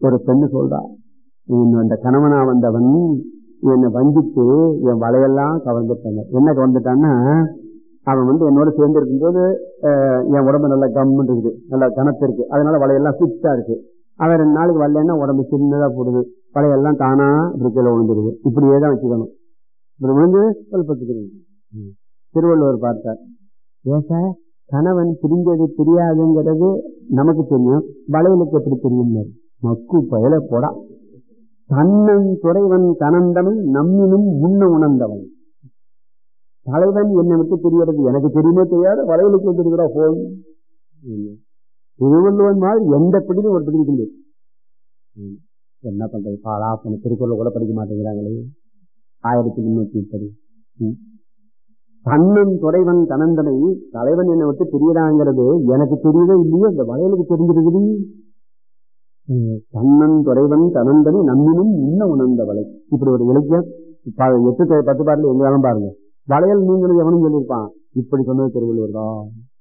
ஒரு பெண்ணு சொல்றா "இன்னும் அந்த கணவனா வந்தவன் என்னை வஞ்சித்து என் வலையெல்லாம் கவர்ந்துட்டாங்க என்ன கவர்ந்துட்டான்னா அவன் வந்து என்னோட சேர்ந்து இருக்கும்போது அஹ், என் உடம்பு நல்லா கம்முன்னு இருக்குது நல்லா கனத்து இருக்கு அதனால வலையெல்லாம் ஃபிட்டா இருக்கு அவன் ரெண்டு நாளுக்கு வரலன்னா உடம்பு சின்னதா போடுது வலையெல்லாம் தானா இப்படி கீழே விழுந்துருது இப்படியே தான் வச்சுக்கணும் இப்படி விழுந்து கல்பத்துக்கு திருவள்ளுவர் பார்த்தார் ஏன் சார் கணவன் பிரிஞ்சது தெரியாதுங்கிறது நமக்கு தெரியும் வளையலுக்கு எப்படி தெரியும் மக்கு பயல போடா தன்னன் துறைவன் தனந்தவன் நம்மினும் முன்ன உணர்ந்தவன் தலைவன் என்னை விட்டு தெரியறது எனக்கு தெரியுமோ தெரியாது வளையலுக்கு தெரிகிறா போன் திருவள்ளுவன் மாதிரி எந்த பிடிக்கும் ஒரு பிடிக்கும் இல்லை ம். என்ன பண்றது பாலா பண்ண திருக்குறள் கூட படிக்க மாட்டேங்கிறாங்களே ஆயிரத்தி முன்னூத்தி முப்பது ம். தன்னன் துறைவன் தனந்தனை தலைவன் என்னை விட்டு தெரியறாங்கிறது எனக்கு தெரியவே இல்லையோ இந்த வளையலுக்கு தெரிஞ்சிருக்குது ம். தன்னன் துறைவன் தனந்தனை நம்மினும் இன்னும் உணர்ந்த வலை இப்படி ஒரு இலக்கியம் ப- எட்டு பத்து பாட்டில் எங்க வேணும் பாருங்க வளையல் நீங்களும் எவனும் சொல்லியிருப்பான் இப்படி சொன்னது திருவள்ளுவர் தான்